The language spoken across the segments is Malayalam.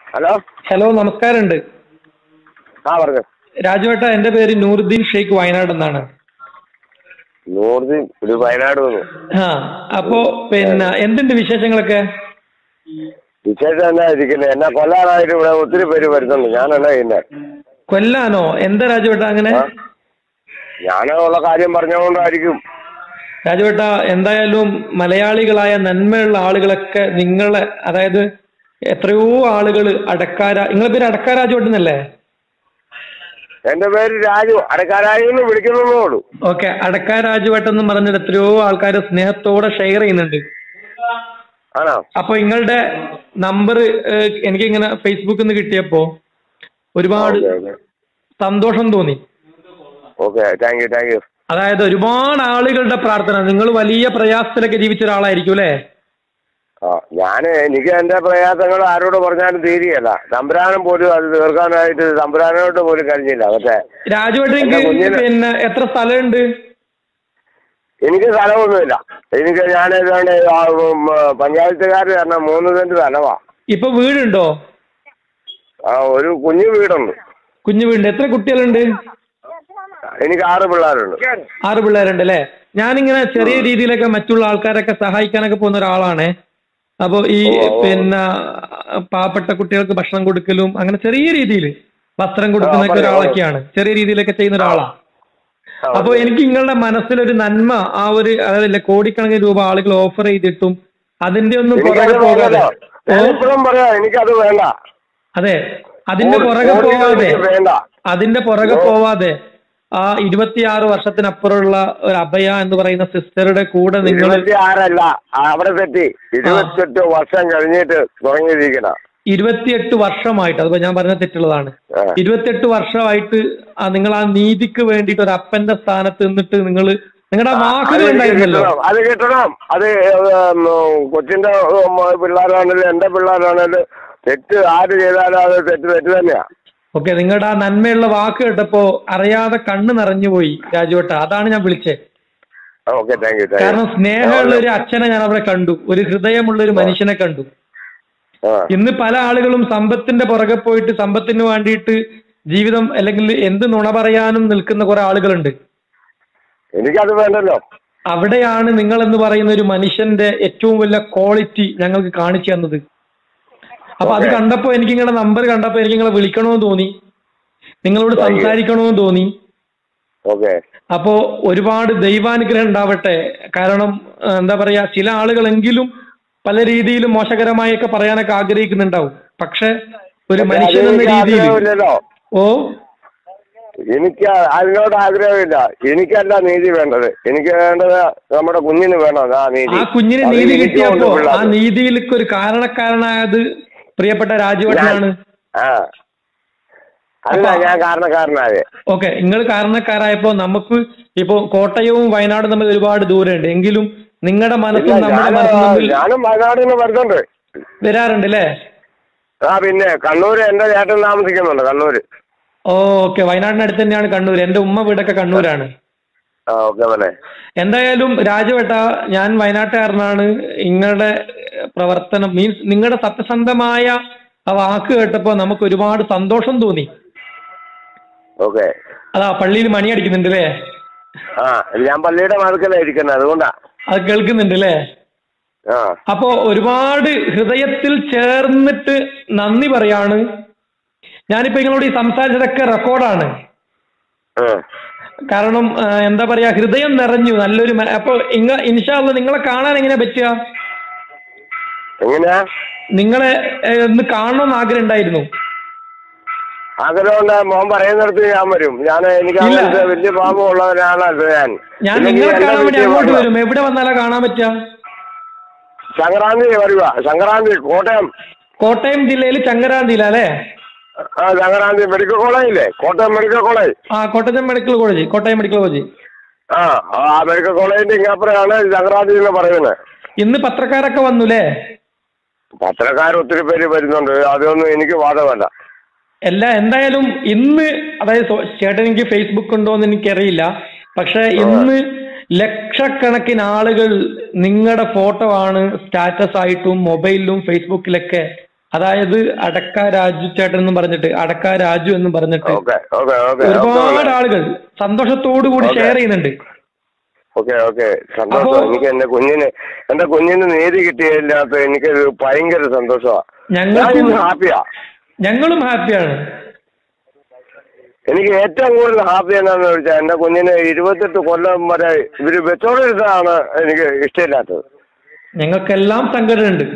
ഹലോ ഹലോ നമസ്കാരമുണ്ട് ആ പറഞ്ഞു രാജുവേട്ട എന്റെ പേര് നൂറുദ്ദീൻ ഷെയ്ഖ് വയനാട് എന്നാണ് നൂർദീൻ ഒരു വയനാട് വന്നു ആ അപ്പോ പിന്നെ എന്തുണ്ട് വിശേഷങ്ങളൊക്കെ വിശേഷം എന്നാ ഇരിക്കുന്നത് എന്നെ കൊല്ലാനായിട്ട് ഇവിടെ ഒത്തിരി പേര് വരുന്നുണ്ട് ഞാൻ എന്നാ ചെയ്യുന്നത് കൊല്ലാനോ എന്താ രാജുവേട്ട അങ്ങനെ ആ? ഞാനുള്ള കാര്യം പറഞ്ഞുകൊണ്ടായിരിക്കും രാജുവേട്ട എന്തായാലും മലയാളികളായ നന്മയുള്ള ആളുകളൊക്കെ നിങ്ങളെ അതായത് എത്രയോ ആളുകൾ അടക്കാര നിങ്ങളെ പേര് അടക്കാര രാജുവേട്ടനല്ലേ എന്റെ പേര് രാജു അടക്കാരായി എന്ന് വിളിക്കുന്നതേ ഉള്ളൂ ഓക്കെ അടക്കാ രാജുവേട്ടൻ എന്ന് പറഞ്ഞിട്ട് എത്രയോ ആൾക്കാർ സ്നേഹത്തോടെ ഷെയർ ചെയ്യുന്നുണ്ട് ആണോ അപ്പൊ നിങ്ങളുടെ നമ്പർ എനിക്ക് ഇങ്ങനെ ഫേസ്ബുക്കിൽ നിന്ന് കിട്ടിയപ്പോ ഒരുപാട് സന്തോഷം തോന്നി okay thank you thank you അതായത് ഒരുപാട് ആളുകളുടെ പ്രാർത്ഥന നിങ്ങൾ വലിയ പ്രയാസത്തിലൊക്കെ ജീവിച്ച ഒരാളായിരിക്കും അല്ലേ ആ ഞാൻ എനിക്ക് എന്റെ പ്രയാസങ്ങൾ ആരോട് പറഞ്ഞാലും തീരെയല്ല തമ്പുരാനും പോലും അത് തീർക്കാനായിട്ട് തമ്പുരാനോട്ട് പോലും കഴിഞ്ഞില്ല പക്ഷേ രാജുവേട്ടൻ എന്റെ കുഞ്ഞിന് പിന്നെ എത്ര സ്ഥലമുണ്ട് എനിക്ക് സ്ഥലമൊന്നുമില്ല എനിക്ക് ഞാൻ ഏതാണ്ട് ആ, ഉം, പഞ്ചായത്തുകാർ കാരണം മൂന്ന് സെന്റ് സ്ഥലമാ ഇപ്പൊ വീടുണ്ടോ ആ ഒരു കുഞ്ഞു വീടുണ്ട് കുഞ്ഞു വീടുണ്ട് എത്ര കുട്ടികളുണ്ട് എനിക്ക് ആറ് പിള്ളേരുണ്ട് ആറ് പിള്ളേരുണ്ട് അല്ലേ ഞാനിങ്ങനെ ചെറിയ രീതിയിലൊക്കെ മറ്റുള്ള ആൾക്കാരൊക്കെ സഹായിക്കാനൊക്കെ പോകുന്ന ഒരാളാണ് അപ്പൊ ഈ ഓ, ഓ. പിന്നെ പാവപ്പെട്ട കുട്ടികൾക്ക് ഭക്ഷണം കൊടുക്കലും അങ്ങനെ ചെറിയ രീതിയിൽ വസ്ത്രം കൊടുക്കുന്നൊക്കെ പറഞ്ഞോ, ഒരാളൊക്കെയാണ് ചെറിയ രീതിയിലൊക്കെ ചെയ്യുന്ന ഒരാളാണ് ആ, അപ്പൊ എനിക്ക് നിങ്ങളുടെ മനസ്സിലൊരു നന്മ ആ ഒരു അതായത് കോടിക്കണക്കിന് രൂപ ആളുകൾ ഓഫർ ചെയ്തിട്ടും അതിന്റെ ഒന്നും പുറകെ എനിക്കത് പോകാതെ വേണ്ടല്ലോ ഞാനിപ്പോഴും പറയാം എനിക്കത് വേണ്ട അതെ അതിന്റെ കോടി- പുറകെ കോടികൾ പോവാതെ എനിക്ക് വേണ്ട അതിന്റെ പുറകെ ഓ. പോവാതെ ആ ഇരുപത്തിയാറ് വർഷത്തിനപ്പുറമുള്ള ഒരു അഭയ എന്ന് പറയുന്ന സിസ്റ്ററുടെ കൂടെ നിങ്ങൾ ഇരുപത്തി ആറല്ല ആ, അവിടെ തെറ്റി ഇരുപത്തെട്ട് വർഷം കഴിഞ്ഞിട്ട് തുടങ്ങിയിരിക്കണ ഇരുപത്തിയെട്ട് വർഷമായിട്ട് അതിപ്പോ ഞാൻ പറഞ്ഞ തെറ്റുള്ളതാണ് ആ. ഇരുപത്തിയെട്ട് വർഷമായിട്ട് ആ നിങ്ങൾ ആ നീതിക്ക് വേണ്ടിയിട്ട് ഒരു അപ്പന്റെ സ്ഥാനത്ത് നിന്നിട്ട് നിങ്ങൾ നിങ്ങളുടെ ആ വാക്കുകൾ അത് ഉണ്ടായിരുന്നല്ലോ കിട്ടണം അത് കിട്ടണം അത് ഉം, കൊച്ചിന്റെ ഉം, പിള്ളേരാണേലും എന്റെ പിള്ളേരാണേലും തെറ്റ് ആര് ചെയ്താലും അത് തെറ്റ് തെറ്റ് തന്നെയാ ഓക്കെ നിങ്ങളുടെ ആ നന്മയുള്ള വാക്ക് കേട്ടപ്പോ അറിയാതെ കണ്ണ് നിറഞ്ഞു പോയി രാജുവേട്ട അതാണ് ഞാൻ വിളിച്ചത് ഓക്കെ താങ്ക് യു താങ്ക് കാരണം സ്നേഹമുള്ള ഒരു അച്ഛനെ ഞാൻ അവിടെ കണ്ടു ഒരു ഹൃദയമുള്ള ഒരു മനുഷ്യനെ കണ്ടു യു ഇന്ന് പല ആളുകളും സമ്പത്തിന്റെ പുറകെ പോയിട്ട് സമ്പത്തിന് വേണ്ടിയിട്ട് ജീവിതം അല്ലെങ്കിൽ എന്ത് നുണ പറയാനും നിൽക്കുന്ന കുറെ ആളുകളുണ്ട് എനിക്കത് വേണ്ടല്ലോ അവിടെയാണ് നിങ്ങൾ എന്ന് പറയുന്ന ഒരു മനുഷ്യന്റെ ഏറ്റവും വലിയ ക്വാളിറ്റി ഞങ്ങൾക്ക് കാണിച്ചു തന്നത് അപ്പൊ അത് Okay. കണ്ടപ്പോ എനിക്ക് നിങ്ങളുടെ നമ്പർ കണ്ടപ്പോ എനിക്ക് നിങ്ങളെ വിളിക്കണമെന്ന് തോന്നി നിങ്ങളോട് Thank you. സംസാരിക്കണമെന്ന് തോന്നി ഓക്കെ അപ്പോ ഒരുപാട് ദൈവാനുഗ്രഹം ഉണ്ടാവട്ടെ കാരണം ആ, എന്താ പറയാ ചില ആളുകളെങ്കിലും പല രീതിയിലും മോശകരമായൊക്കെ പറയാനൊക്കെ ആഗ്രഹിക്കുന്നുണ്ടാവും പക്ഷെ ഒരു മനുഷ്യൻ എന്ന രീതിയിൽ ആഗ്രഹമില്ലല്ലോ ഓ എനിക്ക് അതിനോട് ആഗ്രഹമില്ല എനിക്കല്ല നീതി വേണ്ടത് എനിക്ക് വേണ്ടത് നമ്മുടെ കുഞ്ഞിന് വേണം ആ നീതി ആ കുഞ്ഞിന് അത് നീതി എനിക്കും കിട്ടിയപ്പോ ഉണ്ട് ആ പിള്ളേർക്ക്. നീതിയിലേക്ക് ഒരു കാരണക്കാരനായത് പ്രിയപ്പെട്ട രാജുവട്ടനാണ് ആ അല്ല അപ്പൊ- ഞാൻ കാരണക്കാരനായത് ഓക്കെ നിങ്ങൾ കാരണക്കാരായപ്പോ നമുക്ക് ഇപ്പോ കോട്ടയവും വയനാടും തമ്മിൽ ഒരുപാട് ദൂരമുണ്ട് എങ്കിലും നിങ്ങളുടെ മനസ്സും ഇല്ല, നമ്മുടെ ഞാന് മനസ്സും തമ്മിൽ ഞാനും വയനാട്ടിൽ നിന്ന് വരുന്നുണ്ട് വരാറുണ്ട് അല്ലേ ആ പിന്നെ കണ്ണൂര് എന്റെ ചേട്ടൻ താമസിക്കുന്നുണ്ട് കണ്ണൂര് ഓക്കെ വയനാടിനടുത്ത് തന്നെയാണ് കണ്ണൂർ എന്റെ ഉമ്മ വീടൊക്കെ കണ്ണൂരാണ് ആ ഓക്കെ മോനെ എന്തായാലും രാജവട്ട ഞാൻ വയനാട്ടുകാരനാണ് നിങ്ങളുടെ പ്രവർത്തനം മീൻസ് നിങ്ങളുടെ സത്യസന്ധമായ ആ വാക്ക് കേട്ടപ്പോ നമുക്ക് ഒരുപാട് സന്തോഷം തോന്നി ഓക്കെ അതാ പള്ളിയിൽ മണി അടിക്കുന്നുണ്ട് അല്ലേ ആ ഞാൻ പള്ളിയുടെ മതുക്കലാണ് ഇരിക്കുന്നത് അതുകൊണ്ടാ അത് കേൾക്കുന്നുണ്ട് അല്ലേ ആ അപ്പോ ഒരുപാട് ഹൃദയത്തിൽ ചേർന്നിട്ട് നന്ദി പറയാണ് ഞാനിപ്പോ നിങ്ങളോട് ഈ സംസാരിച്ചതൊക്കെ റെക്കോർഡാണ് ആ. കാരണം ആ, എന്താ പറയാ ഹൃദയം നിറഞ്ഞു നല്ലൊരു മ- അപ്പൊ ഇങ്ങ ഇൻഷാല്ല നിങ്ങളെ കാണാൻ എങ്ങനെ പറ്റുക എങ്ങനെയാ നിങ്ങളെ ഏ, ഒന്ന് കാണണമെന്ന് ആഗ്രഹം ഉണ്ടായിരുന്നു ആഗ്രഹമുണ്ട് മോൻ പറയുന്നിടത്ത് ഞാൻ വരും ഞാൻ എനിക്ക് ഇല്ല. അങ്ങനത്തെ വലിയ പാപമുള്ളവനാണല്ലോ ഞാൻ ഞാൻ ഇല്ലെങ്കിൽ നിങ്ങളെ എന്റെ കാണാൻ വേണ്ടി വീട്ടിൽ അങ്ങോട്ട് വരണം. വരും എവിടെ വന്നാലാ കാണാൻ പറ്റുക സംക്രാന്തി വരിക സംക്രാന്തി കോട്ടയം കോട്ടയം ജില്ലയിൽ ചങ്ങരാന്തിയില അല്ലേ ആ സംക്രാന്തി മെഡിക്കൽ കോളേജില്ലേ കോട്ടയം മെഡിക്കൽ കോളേജ് ആ Kottayam medical college Kottayam medical college ആ ആ മെഡിക്കൽ കോളേജിന്റെ ഇങ്ങാപ്പുറമാണ് സംക്രാന്തി എന്ന് പറയുന്നത് ഇന്ന് പത്രക്കാരൊക്കെ വന്നുല്ലേ പത്രക്കാർ ഒത്തിരി പേര് വരുന്നുണ്ട് അതൊന്നും എനിക്ക് ബാധകമല്ല എല്ലാ എന്തായാലും ഇന്ന് അതായത് സോ- ചേട്ടൻ എനിക്ക് ഫേസ്ബുക്ക് ഉണ്ടോ എന്ന് എനിക്കറിയില്ല പക്ഷെ ഇന്ന് ലക്ഷക്കണക്കിന് ആളുകൾ നിങ്ങളുടെ ഫോട്ടോ ആണ് സ്റ്റാറ്റസ് ആയിട്ടും മൊബൈലിലും ഫേസ്ബുക്കിലൊക്കെ അതായത് അടക്ക രാജു ചേട്ടൻ എന്നും പറഞ്ഞിട്ട് അടക്ക രാജു എന്നും പറഞ്ഞിട്ട് ഓക്കെ ഓക്കെ ഓക്കെ ഒരുപാട് ആളുകൾ സന്തോഷത്തോടു കൂടി ഓക്കേ. ഷെയർ ചെയ്യുന്നുണ്ട് ഓക്കെ ഓക്കെ സന്തോഷം അപ്പോ- എനിക്ക് എന്റെ കുഞ്ഞിന് എന്റെ കുഞ്ഞിന് നീതി കിട്ടിയതിനകത്ത് എനിക്കൊരു ഭയങ്കര സന്തോഷമാണ് ഞങ്ങൾക്കും ഞാനിന്ന് ഹാപ്പിയാ ഞങ്ങളും ഹാപ്പിയാണ് എനിക്ക് ഏറ്റവും കൂടുതൽ ഹാപ്പി എന്താണെന്ന് വെച്ചാൽ എന്റെ കുഞ്ഞിന് ഇരുപത്തെട്ട് കൊല്ലം വരെ ഇവര് വെച്ചോണ്ടിരുന്നതാണ് എനിക്ക് ഇഷ്ടമില്ലാത്തത് ഞങ്ങൾക്കെല്ലാം സങ്കടമുണ്ട്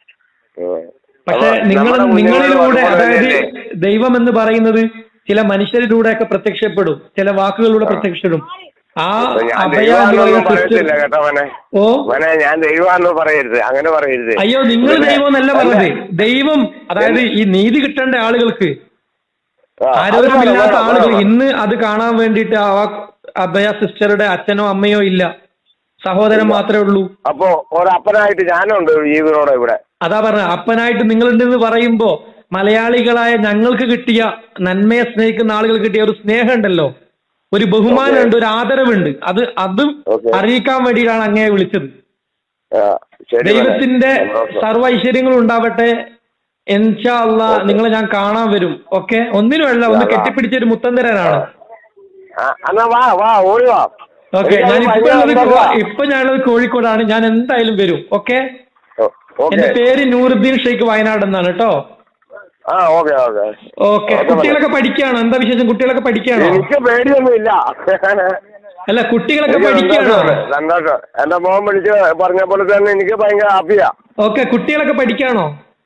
ഉം. പക്ഷെ അപ്പൊ നിങ്ങൾ നമ്മുടെ കുഞ്ഞുങ്ങള് നിങ്ങളിലൂടെ അതുപോലെ അതായത് തന്നെയല്ലേ? ദൈവം എന്ന് പറയുന്നത് ചില മനുഷ്യരിലൂടെയൊക്കെ പ്രത്യക്ഷപ്പെടും ചില വാക്കുകളിലൂടെ പ്രത്യക്ഷപ്പെടും ആ അപ്പൊ ഞാൻ അഭയ എന്ന് ദൈവമാണെന്നൊന്നും പറയുന്ന പറയത്തില്ല സിസ്റ്റർ കേട്ടോ മോനെ ഓ മോനെ ഞാൻ ദൈവമാണെന്ന് പറയരുത് അങ്ങനെ പറയരുത് അയ്യോ നിങ്ങൾ പിന്നെ- ദൈവം എന്നല്ല അല്ല. പറഞ്ഞത് ദൈവം അതായത് ഈ നീതി കിട്ടേണ്ട ആളുകൾക്ക് ആ, അത് ആരോഗ്യമില്ലാത്ത വേണം, ആളുകൾ വേണം. ഇന്ന് അത് കാണാൻ വേണ്ടിയിട്ട് ആ അഭയ സിസ്റ്ററുടെ അച്ഛനോ അമ്മയോ ഇല്ല സഹോദരൻ മാത്രമേ ഉള്ളൂ അപ്പൊ ഒരപ്പനായിട്ട് ഞാനുണ്ട് ജീവനോടെ ഇവിടെ അതാ പറഞ്ഞ അപ്പനായിട്ട് നിങ്ങളുണ്ടെന്ന് പറയുമ്പോ മലയാളികളായ ഞങ്ങൾക്ക് കിട്ടിയ നന്മയെ സ്നേഹിക്കുന്ന ആളുകൾ കിട്ടിയ ഒരു സ്നേഹമുണ്ടല്ലോ ഒരു ബഹുമാനമുണ്ട് ഒരു ആദരവുണ്ട് അത് അതും Okay. അറിയിക്കാൻ വേണ്ടിയിട്ടാണ് അങ്ങയെ വിളിച്ചത് ആ, ശരി മോനെ. ദൈവത്തിന്റെ സന്തോഷം. സർവ്വ ഐശ്വര്യങ്ങളും ഉണ്ടാവട്ടെ എൻഷാ അല്ല നിങ്ങളെ ഞാൻ കാണാൻ വരും ഓക്കെ ഒന്നിനുമല്ല ഒന്ന് ആ. കെട്ടിപ്പിടിച്ച ഒരു മുത്തം തരാനാണ് ആ, എന്നാ വാ വാ ഓടി വാ ഓക്കെ എനിക്ക് ഞാൻ ഇപ്പൊ ഭയങ്കര ഉള്ളത് സന്തോഷാ. കോ- ഇപ്പൊ ഞാനുള്ളത് കോഴിക്കോടാണ് ഞാൻ എന്തായാലും വരും ഓക്കെ ഓ, ഓക്കെ എന്റെ പേര് നൂറുദ്ദീൻ ഷെയ്ഖ് വയനാട് എന്നാണ് കേട്ടോ ആ ഓക്കെ ഓക്കെ ഓക്കെ ഓക്കെ, കുട്ടികളൊക്കെ പഠിക്കുകയാണോ എന്താ വിശേഷം കുട്ടികളൊക്കെ പഠിക്കുകയാണോ എനിക്ക് പേടിയൊന്നും ഇല്ല അല്ല കുട്ടികളൊക്കെ എനിക്ക് പഠിക്കുകയാണോ സന്തോഷം, സന്തോഷം എന്റെ മോൻ വിളിച്ച് പറഞ്ഞ പോലെ തന്നെ എനിക്ക് ഭയങ്കര ഹാപ്പിയാ ഓക്കെ കുട്ടികളൊക്കെ പഠിക്കുകയാണോ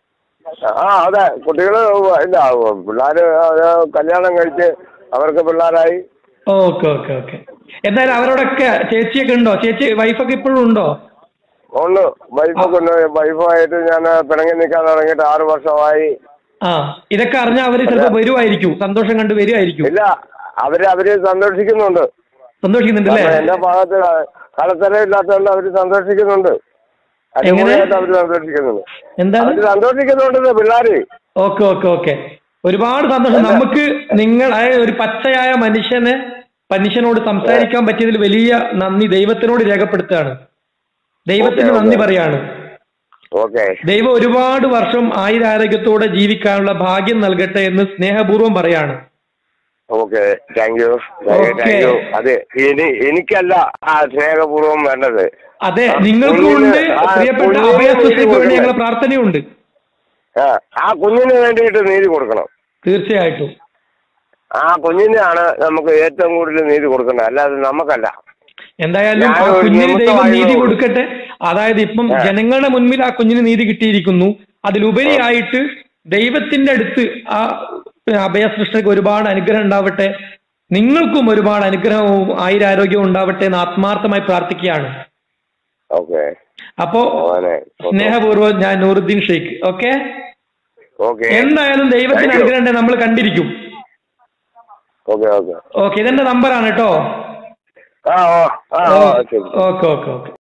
ആ അതെ കുട്ടികള് ഇല്ല പിള്ളേര് അത് കല്യാണം കഴിച്ച് അവർക്ക് പിള്ളേരായി ഓക്കെ ഓക്കെ ഓക്കെ എന്തായാലും അവരോടൊക്കെ ചേച്ചിയൊക്കെ ഉണ്ടോ ചേച്ചി വൈഫൊക്കെ ഇപ്പോഴും ഉണ്ടോ ഉണ്ട് വൈഫൊക്കെ ഉണ്ട് വൈഫായിട്ട് ഞാൻ പിണങ്ങി നിൽക്കാൻ തുടങ്ങിയിട്ട് ആറ് വർഷമായി ആ ഇതൊക്കെ അറിഞ്ഞാൽ അവര് ചിലപ്പോൾ വരുമായിരിക്കും സന്തോഷം കണ്ട് വരുമായിരിക്കും ഇല്ല അവര് അവര് സന്തോഷിക്കുന്നുണ്ട് സന്തോഷിക്കുന്നുണ്ട് അല്ലേ കാരണം എന്റെ ഭാഗത്ത് കളത്തരം ഇല്ലാത്തതുകൊണ്ട് അവര് സന്തോഷിക്കുന്നുണ്ട് അടിപൊളിയായിട്ട് അവര് സന്തോഷിക്കുന്നുണ്ട് എന്താണ് അവര് സന്തോഷിക്കുന്നുണ്ട് പിള്ളേര് ഓക്കെ ഓക്കെ ഓക്കെ ഒരുപാട് സന്തോഷം നമുക്ക് നിങ്ങൾ അതായത് ഒരു പച്ചയായ മനുഷ്യനെ മനുഷ്യനോട് സംസാരിക്കാൻ പറ്റിയതിൽ വലിയ നന്ദി ദൈവത്തിനോട് രേഖപ്പെടുത്തുകയാണ് ദൈവത്തിന് ഓക്കേ, നന്ദി ഓക്കേ. പറയാണ് ഓക്കെ ദൈവം ഒരുപാട് വർഷം ആയുരാരോഗ്യത്തോടെ ജീവിക്കാനുള്ള ഭാഗ്യം നൽകട്ടെ എന്ന് സ്നേഹപൂർവ്വം പറയാണ് okay thank you thank you thank you അതെ ഇനി എനിക്കല്ല ആ സ്നേഹപൂർവ്വം വേണ്ടത് അതെ ആ, നിങ്ങൾക്കും ഉണ്ട് കുഞ്ഞിന് ആ പ്രിയപ്പെട്ട കുഞ്ഞിന് അഭയസൃഷ്ടിക്ക് വേണ്ടി കൊടുക്കണം. ഞങ്ങളെ പ്രാർത്ഥനയുണ്ട് ആ, ആ കുഞ്ഞിന് വേണ്ടിയിട്ട് നീതി കൊടുക്കണം തീർച്ചയായിട്ടും ആ കുഞ്ഞിനാണ് നമുക്ക് ഏറ്റവും കൂടുതൽ നീതി കൊടുക്കേണ്ടത് അല്ലാതെ നമുക്കല്ല എന്തായാലും ആ ഞാൻ ഒരു കുഞ്ഞിന് ദൈവം നിമിത്തമായിരുന്നു. നീതി കൊടുക്കട്ടെ അതായത് ഇപ്പം ആ. ജനങ്ങളുടെ മുൻപിൽ ആ കുഞ്ഞിന് നീതി കിട്ടിയിരിക്കുന്നു അതിലുപരിയായിട്ട് ദൈവത്തിന്റെ അടുത്ത് ആ അഭയസൃഷ്ടിക്ക് ഒരുപാട് അനുഗ്രഹം ഉണ്ടാവട്ടെ നിങ്ങൾക്കും ഒരുപാട് അനുഗ്രഹവും ആയുരാരോഗ്യവും ഉണ്ടാവട്ടെ എന്ന് ആത്മാർത്ഥമായി പ്രാർത്ഥിക്കുകയാണ് ഓക്കെ അപ്പോ മോനെ, സ്നേഹപൂർവ്വം ഞാൻ നൂറുദ്ദീൻ ഷെയ്ഖ് ഓക്കെ ഓക്കെ എന്തായാലും ദൈവത്തിന് Thank you. അനുഗ്രഹം ഉണ്ടെങ്കിൽ നമ്മൾ കണ്ടിരിക്കും ഓക്കെ ഓക്കെ ഓക്കെ ഇതെന്റെ നമ്പറാണ് കേട്ടോ ആ ഓ ആ ഓ ശരി ഓക്കെ ഓക്കെ ഓക്കെ